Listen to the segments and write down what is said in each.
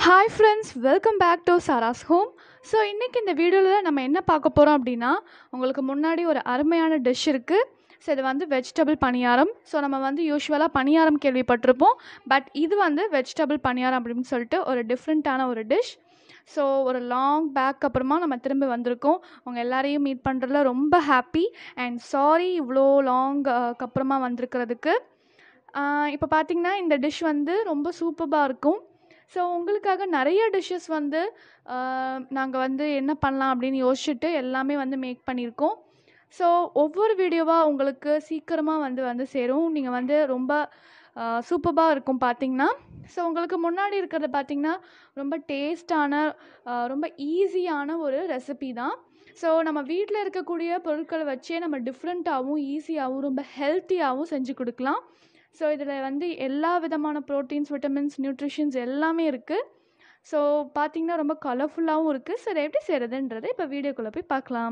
hi friends welcome back to Sara's home so இன்றைக்கி இந்த வீடியோவில் நம்ம என்ன பார்க்க போகிறோம் அப்படின்னா உங்களுக்கு முன்னாடி ஒரு அருமையான டிஷ் இருக்குது ஸோ இது வந்து வெஜிடபிள் பணியாரம் ஸோ நம்ம வந்து யூஸ்வலாக பணியாரம் கேள்விப்பட்டிருப்போம் பட் இது வந்து வெஜிடபிள் பணியாரம் அப்படின்னு சொல்லிட்டு ஒரு டிஃப்ரெண்ட்டான ஒரு டிஷ் ஸோ ஒரு லாங் பேக் அப்புறமா நம்ம திரும்பி வந்திருக்கோம் உங்கள் எல்லாரையும் மீட் பண்ணுறதுல ரொம்ப ஹாப்பி அண்ட் சாரி இவ்வளோ லாங் அப்புறமா வந்திருக்கிறதுக்கு இப்போ பார்த்தீங்கன்னா இந்த டிஷ் வந்து ரொம்ப சூப்பராக இருக்கும் ஸோ உங்களுக்காக நிறைய டிஷ்ஷஸ் வந்து நாங்கள் வந்து என்ன பண்ணலாம் அப்படின்னு யோசிச்சுட்டு எல்லாமே வந்து மேக் பண்ணியிருக்கோம் ஸோ ஒவ்வொரு வீடியோவாக உங்களுக்கு சீக்கிரமாக வந்து வந்து சேரும் நீங்கள் வந்து ரொம்ப சூப்பராக இருக்கும் பார்த்தீங்கன்னா ஸோ உங்களுக்கு முன்னாடி இருக்கிறது பார்த்தீங்கன்னா ரொம்ப டேஸ்டான ரொம்ப ஈஸியான ஒரு ரெசிபி தான் ஸோ நம்ம வீட்டில் இருக்கக்கூடிய பொருட்களை வச்சே நம்ம டிஃப்ரெண்ட்டாகவும் ஈஸியாகவும் ரொம்ப ஹெல்த்தியாகவும் செஞ்சு கொடுக்கலாம் ஸோ இதில் வந்து எல்லா விதமான ப்ரோட்டீன்ஸ் விட்டமின்ஸ் நியூட்ரிஷன்ஸ் எல்லாமே இருக்குது ஸோ பார்த்தீங்கன்னா ரொம்ப கலர்ஃபுல்லாகவும் இருக்குது ஸோ இதை எப்படி செய்கிறதுன்றதை இப்போ வீடியோக்குள்ளே போய் பார்க்கலாம்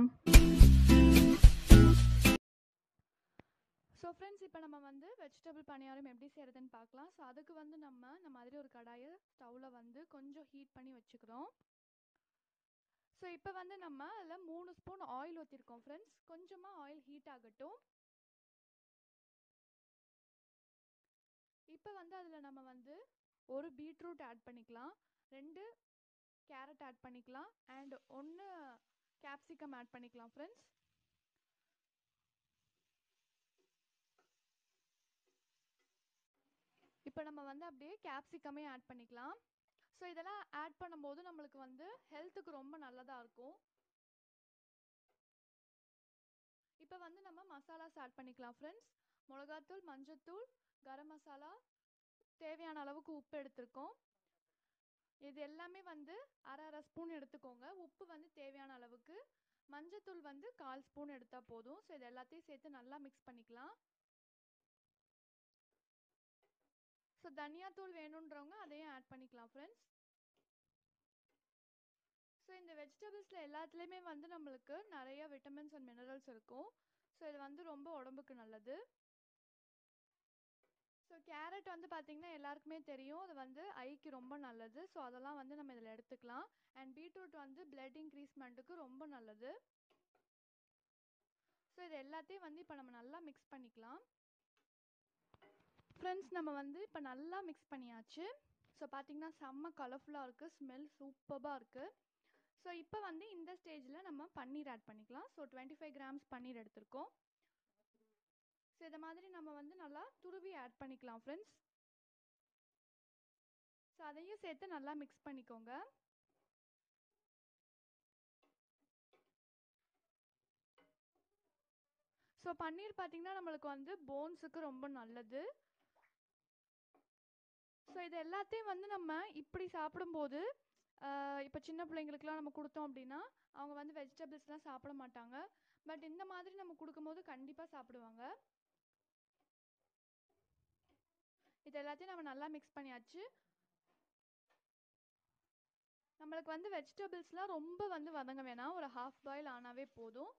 ஸோ ஃப்ரெண்ட்ஸ் இப்போ நம்ம வந்து வெஜிடபிள் பணியாரம் எப்படி செய்கிறதுன்னு பார்க்கலாம் ஸோ அதுக்கு வந்து நம்ம இந்த மாதிரி ஒரு கடாயை ஸ்டவ்வில் வந்து கொஞ்சம் ஹீட் பண்ணி வச்சுக்கிறோம் ஸோ இப்போ வந்து நம்ம அதில் மூணு ஸ்பூன் ஆயில் ஊற்றிருக்கோம் ஃப்ரெண்ட்ஸ் கொஞ்சமாக ஆயில் ஹீட் ஆகட்டும் இப்போ வந்து அதில் நம்ம வந்து ஒரு பீட்ரூட் ஆட் பண்ணிக்கலாம் ரெண்டு கேரட் ஆட் பண்ணிக்கலாம் அண்ட் ஒன்று கேப்சிகம் ஆட் பண்ணிக்கலாம் ஃப்ரெண்ட்ஸ் இப்போ நம்ம வந்து அப்படியே கேப்சிகமே ஆட் பண்ணிக்கலாம் ஸோ இதெல்லாம் ஆட் பண்ணும்போது நம்மளுக்கு வந்து ஹெல்த்துக்கு ரொம்ப நல்லதாக இருக்கும் இப்போ வந்து நம்ம மசாலாஸ் ஆட் பண்ணிக்கலாம் ஃப்ரெண்ட்ஸ் மிளகாத்தூள் மஞ்சத்தூள் கரம் மசாலா தேவையான அளவுக்கு உப்பு எடுத்திருக்கோம் இது எல்லாமே வந்து அரை அரை ஸ்பூன் எடுத்துக்கோங்க உப்பு வந்து தேவையான அளவுக்கு மஞ்சத்தூள் வந்து கால் ஸ்பூன் எடுத்தால் போதும் ஸோ இது எல்லாத்தையும் சேர்த்து நல்லா மிக்ஸ் பண்ணிக்கலாம் ஸோ தனியாத்தூள் வேணுன்றவங்க அதையும் ஆட் பண்ணிக்கலாம் ஃப்ரெண்ட்ஸ் ஸோ இந்த வெஜிடபிள்ஸில் எல்லாத்துலேயுமே வந்து நம்மளுக்கு நிறைய விட்டமின்ஸ் அண்ட் மினரல்ஸ் இருக்கும் ஸோ இது வந்து ரொம்ப உடம்புக்கு நல்லது ஸோ கேரட் வந்து பார்த்திங்கன்னா எல்லாருக்குமே தெரியும் அது வந்து ஐக்கு ரொம்ப நல்லது ஸோ அதெல்லாம் வந்து நம்ம இதில் எடுத்துக்கலாம் அண்ட் பீட்ரூட் வந்து பிளட் இன்க்ரீஸ்மெண்ட்டுக்கு ரொம்ப நல்லது ஸோ இது எல்லாத்தையும் வந்து இப்போ நம்ம நல்லா மிக்ஸ் பண்ணிக்கலாம் ஃப்ரெண்ட்ஸ் நம்ம வந்து இப்போ நல்லா மிக்ஸ் பண்ணியாச்சு ஸோ பார்த்திங்கன்னா செம்ம கலர்ஃபுல்லாக இருக்குது ஸ்மெல் சூப்பராக இருக்குது ஸோ இப்போ வந்து இந்த ஸ்டேஜில் நம்ம பன்னீர் ஆட் பண்ணிக்கலாம் so twenty five grams paneer எடுத்திருக்கோம் ஸோ இதை மாதிரி நம்ம வந்து நல்லா துருவி ஆட் பண்ணிக்கலாம் ஃப்ரெண்ட்ஸ் ஸோ அதையும் சேர்த்து நல்லா மிக்ஸ் பண்ணிக்கோங்க ஸோ பன்னீர் பார்த்திங்கன்னா நம்மளுக்கு வந்து போன்ஸுக்கு ரொம்ப நல்லது ஸோ இது எல்லாத்தையும் வந்து நம்ம இப்படி சாப்பிடும்போது இப்போ சின்ன பிள்ளைங்களுக்குலாம் நம்ம கொடுத்தோம் அப்படின்னா அவங்க வந்து வெஜிடபிள்ஸ்லாம் சாப்பிட மாட்டாங்க பட் இந்த மாதிரி நம்ம கொடுக்கும்போது கண்டிப்பாக சாப்பிடுவாங்க இது எல்லாத்தையும் நம்ம நல்லா மிக்ஸ் பண்ணியாச்சு நம்மளுக்கு வந்து வெஜிடபிள்ஸ்லாம் ரொம்ப வந்து வதங்க வேணாம் ஒரு ஹாஃப் பாயில் ஆனாவே போதும்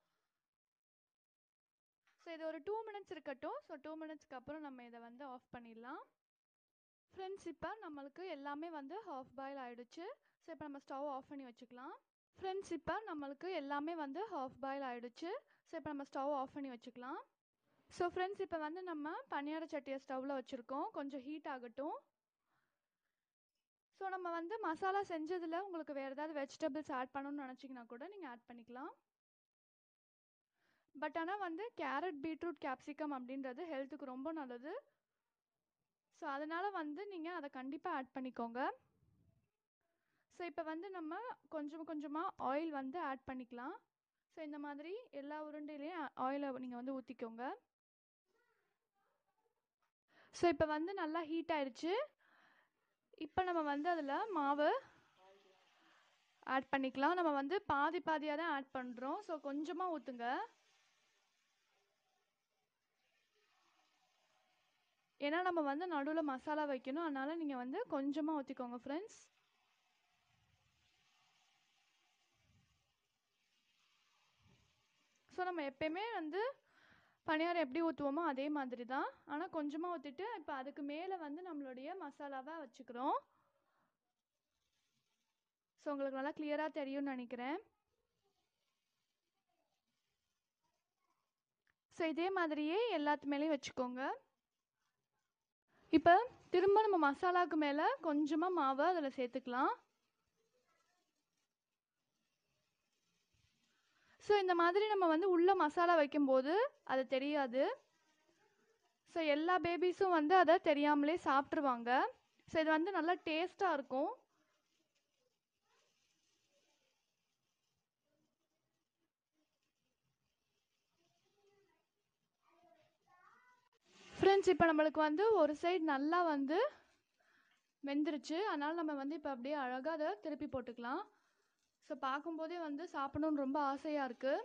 ஸோ இது ஒரு டூ மினிட்ஸ் இருக்கட்டும் ஸோ டூ மினிட்ஸ்க்கு அப்புறம் நம்ம இதை வந்து ஆஃப் பண்ணிடலாம் ஃப்ரெண்ட்ஸ் இப்போ நம்மளுக்கு எல்லாமே வந்து ஹாஃப் பாயில் ஆகிடுச்சு ஸோ இப்போ நம்ம ஸ்டவ் ஆஃப் பண்ணி வச்சுக்கலாம் ஃப்ரெண்ட்ஸ் இப்போ நம்மளுக்கு எல்லாமே வந்து ஹாஃப் பாயில் ஆகிடுச்சு ஸோ இப்போ நம்ம ஸ்டவ் ஆஃப் பண்ணி வச்சுக்கலாம் ஸோ ஃப்ரெண்ட்ஸ் இப்போ வந்து நம்ம பனியார சட்டியை ஸ்டவ்வில் வச்சுருக்கோம் கொஞ்சம் ஹீட் ஆகட்டும் ஸோ நம்ம வந்து மசாலா செஞ்சதில் உங்களுக்கு வேறு ஏதாவது வெஜிடபிள்ஸ் ஆட் பண்ணணும்னு நினச்சிங்கன்னா கூட நீங்கள் ஆட் பண்ணிக்கலாம் பட் ஆனால் வந்து கேரட் பீட்ரூட் கேப்சிகம் அப்படின்றது ஹெல்த்துக்கு ரொம்ப நல்லது ஸோ அதனால் வந்து நீங்கள் அதை கண்டிப்பாக ஆட் பண்ணிக்கோங்க ஸோ இப்போ வந்து நம்ம கொஞ்சம் கொஞ்சமாக ஆயில் வந்து ஆட் பண்ணிக்கலாம் ஸோ இந்த மாதிரி எல்லா உருண்டையிலையும் ஆயிலை நீங்கள் வந்து ஊற்றிக்கோங்க ஸோ இப்போ வந்து நல்லா ஹீட் ஆயிடுச்சு இப்போ நம்ம வந்து அதில் மாவு ஆட் பண்ணிக்கலாம் நம்ம வந்து பாதி பாதியாக தான் ஆட் பண்ணுறோம் ஸோ கொஞ்சமாக ஊற்றுங்க ஏன்னா நம்ம வந்து நடுவில் மசாலா வைக்கணும் அதனால் நீங்கள் வந்து கொஞ்சமாக ஊற்றிக்கோங்க ஃப்ரெண்ட்ஸ் ஸோ நம்ம எப்பயுமே வந்து பணியாரம் எப்படி ஊற்றுவோமோ அதே மாதிரி தான் ஆனால் கொஞ்சமாக ஊற்றிட்டு இப்போ அதுக்கு மேலே வந்து நம்மளுடைய மசாலாவை வச்சுக்கிறோம் ஸோ உங்களுக்கு நல்லா கிளியராக தெரியும்னு நினைக்கிறேன் ஸோ இதே மாதிரியே எல்லாத்து மேலேயும் வச்சுக்கோங்க இப்போ திரும்ப நம்ம மசாலாவுக்கு மேலே கொஞ்சமாக மாவை அதில் சேர்த்துக்கலாம் ஸோ இந்த மாதிரி நம்ம வந்து உள்ள மசாலா வைக்கும்போது அது தெரியாது ஸோ எல்லா பேபிஸும் வந்து அதை தெரியாமலே சாப்பிட்ருவாங்க ஸோ இது வந்து நல்லா டேஸ்ட்டாக இருக்கும் ஃப்ரெண்ட்ஸ் இப்போ நம்மளுக்கு வந்து ஒரு சைடு நல்லா வந்து வெந்துருச்சு அதனால் நம்ம வந்து இப்போ அப்படியே அழகாக அதை திருப்பி போட்டுக்கலாம் ஸோ பார்க்கும்போதே வந்து சாப்பிடணுன்னு ரொம்ப ஆசையாக இருக்குது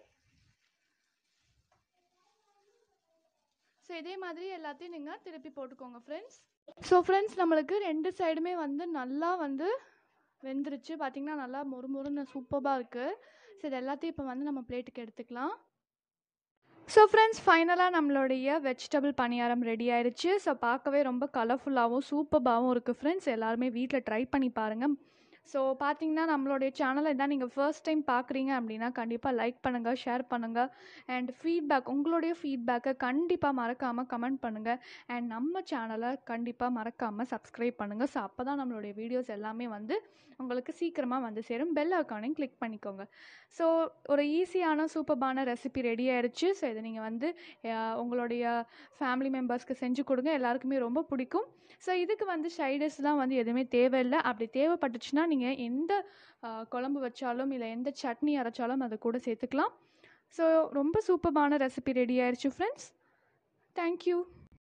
ஸோ இதே மாதிரி எல்லாத்தையும் நீங்கள் திருப்பி போட்டுக்கோங்க ஃப்ரெண்ட்ஸ் ஸோ ஃப்ரெண்ட்ஸ் நம்மளுக்கு ரெண்டு சைடுமே வந்து நல்லா வந்து வெந்துருச்சு பார்த்திங்கன்னா நல்லா மொறுமொறுன்னு சூப்பராக இருக்குது ஸோ இது எல்லாத்தையும் இப்போ வந்து நம்ம பிளேட்டுக்கு எடுத்துக்கலாம் ஸோ ஃப்ரெண்ட்ஸ் ஃபைனலாக நம்மளுடைய வெஜிடபிள் பணியாரம் ரெடி ஆயிடுச்சு ஸோ பார்க்கவே ரொம்ப கலர்ஃபுல்லாகவும் சூப்பராகவும் இருக்குது ஃப்ரெண்ட்ஸ் எல்லாருமே வீட்டில் ட்ரை பண்ணி பாருங்கள் ஸோ பார்த்தீங்கன்னா நம்மளுடைய சேனலை இதான் நீங்கள் ஃபர்ஸ்ட் டைம் பார்க்குறீங்க அப்படின்னா கண்டிப்பாக லைக் பண்ணுங்கள் ஷேர் பண்ணுங்கள் அண்ட் ஃபீட்பேக் உங்களுடைய ஃபீட்பேக்கை கண்டிப்பாக மறக்காமல் கமெண்ட் பண்ணுங்கள் அண்ட் நம்ம சேனலை கண்டிப்பாக மறக்காமல் சப்ஸ்கிரைப் பண்ணுங்கள் ஸோ அப்போ தான் நம்மளுடைய வீடியோஸ் எல்லாமே வந்து உங்களுக்கு சீக்கிரமாக வந்து சேரும் பெல் ஐக்கானையும் கிளிக் பண்ணிக்கோங்க ஸோ ஒரு ஈஸியான சூப்பர்பான ரெசிபி ரெடி ஆயிடுச்சு ஸோ இதை நீங்கள் வந்து அஹ், உங்களுடைய ஃபேமிலி மெம்பர்ஸ்க்கு செஞ்சு கொடுங்க எல்லாருக்குமே ரொம்ப பிடிக்கும் ஸோ இதுக்கு வந்து சைடஸ்லாம் வந்து எதுவுமே தேவையில்லை அப்படி தேவைப்பட்டுச்சுன்னா நீங்கள் எந்த அஹ், குழம்பு வச்சாலும் இல்லை எந்த சட்னி அரைச்சாலும் அதை கூட சேர்த்துக்கலாம் ஸோ ரொம்ப சூப்பர்பான ரெசிபி ரெடி ஆயிடுச்சு ஃப்ரெண்ட்ஸ் தேங்க்யூ